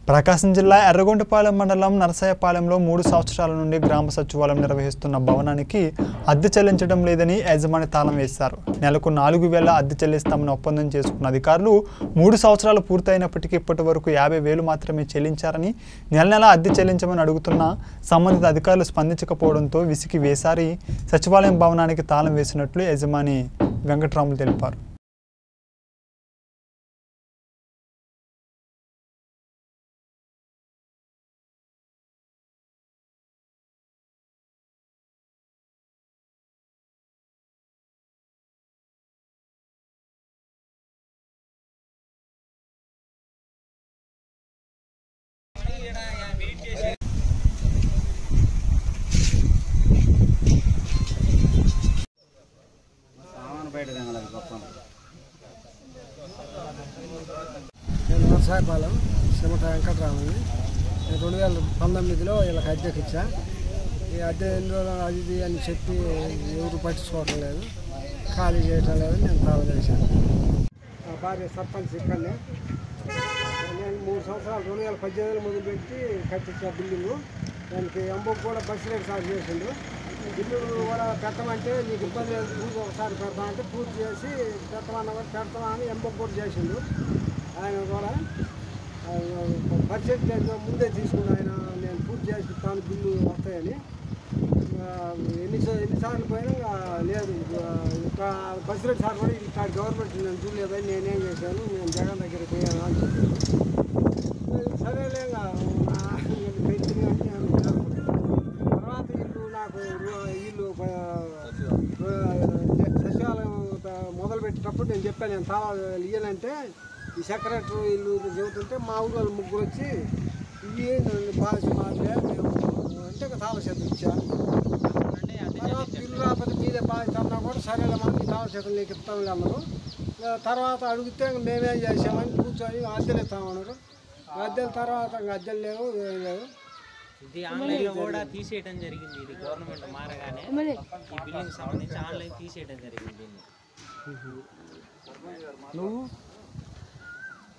ప్రకాశం జిల్లా ఎర్రగొండపాలెం మండలం నరసయ్యపాలెంలో మూడు సంవత్సరాల నుండి గ్రామ సచివాలయం నిర్వహిస్తున్న భవనానికి అద్దె చెల్లించడం లేదని యజమాని తాళం వేశారు నెలకు నాలుగు వేల అద్దె చెల్లిస్తామని ఒప్పందం చేసుకున్న అధికారులు మూడు సంవత్సరాలు పూర్తయినప్పటికీ ఇప్పటి వరకు యాభై వేలు మాత్రమే చెల్లించారని నెల నెల అద్దె చెల్లించమని అడుగుతున్న సంబంధిత అధికారులు స్పందించకపోవడంతో విసికి వేసారి సచివాలయం భవనానికి తాళం వేసినట్లు యజమాని వెంకట్రాములు తెలిపారు సామాను బయట తెంగలేదు గొప్ప నేను నరసాయపాలెం సిమట వెంకటరామని నేను రెండు వేల పంతొమ్మిదిలో వీళ్ళకి అద్దెకి ఇచ్చా ఈ అద్దె ఎన్ని రోజులు అది ఇది అని చెప్పి ఎవరు పట్టించుకోవటం లేదు ఖాళీ చేయటం లేదు నేను తాళం చేశాను నా భార్య సర్పంచ్ ఇక్కడనే నేను మూడు సంవత్సరాలు రెండు వేల పద్దెనిమిదిలో మొదలుపెట్టి కట్టించిన బిల్డింగు దానికి ఎంబకు కూడా బస్సు రేట్ సాగు చేసిండు బిల్లులు కూడా పెట్టమంటే నీకు ఇబ్బంది లేదు పూర్తి ఒకసారి పెడతామంటే పూర్తి చేసి పెట్టమన్నా కూడా పెడతామని ఎంబకు కూడా చేసిండు ఆయన కూడా బడ్జెట్ ముందే తీసుకుని ఆయన నేను పూర్తి చేసి ఇస్తాను బిల్లు వస్తాయని ఆ, ఎన్ని ఎన్నిసార్లు పోయినా ఇంకా లేదు ఇంకా బస్సు రేట్ సార్ కూడా ఇక్కడ గవర్నమెంట్ నేను చూడలేదని నేనేం చేశాను నేను జగన్ దగ్గరికి పోయాను అని చెప్పాను సరేలే ఇంకా నా- నేను పెంచింది కాబట్టి నేను చేసుకున్నాను. తర్వాత ఇల్లు నాకు రు- ఇల్లు ప- రు- సచివాలయం ప- మొదలు పెట్టేటప్పుడు నేను చెప్పాను నేను తాళాలు ఇయ్యనంటే ఈ సెక్రటరీ ఇల్లు చెబుతుంటే మా ఊరు వాళ్ళు ముగ్గురు వచ్చి ఇవి భాష మాత్రమే మేము అంటే ఒక తాళ చేతులు ఇచ్చాను తర్వాత ఇల్లు రాకపోతే మీరే బాధ్యత అన్నా కూడా సరేలే మనకి తాళ చేతులు నీకు ఇస్తాంలే అన్నారు ఆ, తర్వాత అడిగితే ఇంక మేమేం చేసామని కూర్చొని అద్దెలు ఇస్తామన్నారు అద్దెల తర్వాత ఇంకా అద్దెలు లేవు ఏం లేవు ఇది ఆన్లైన్ లో కూడా తీసేయడం జరిగింది ఇది గవర్నమెంట్ మారగానే ఈ బిల్డింగ్ సంబంధించి ఆన్లైన్ తీసేయడం జరిగింది దీన్ని నువ్వు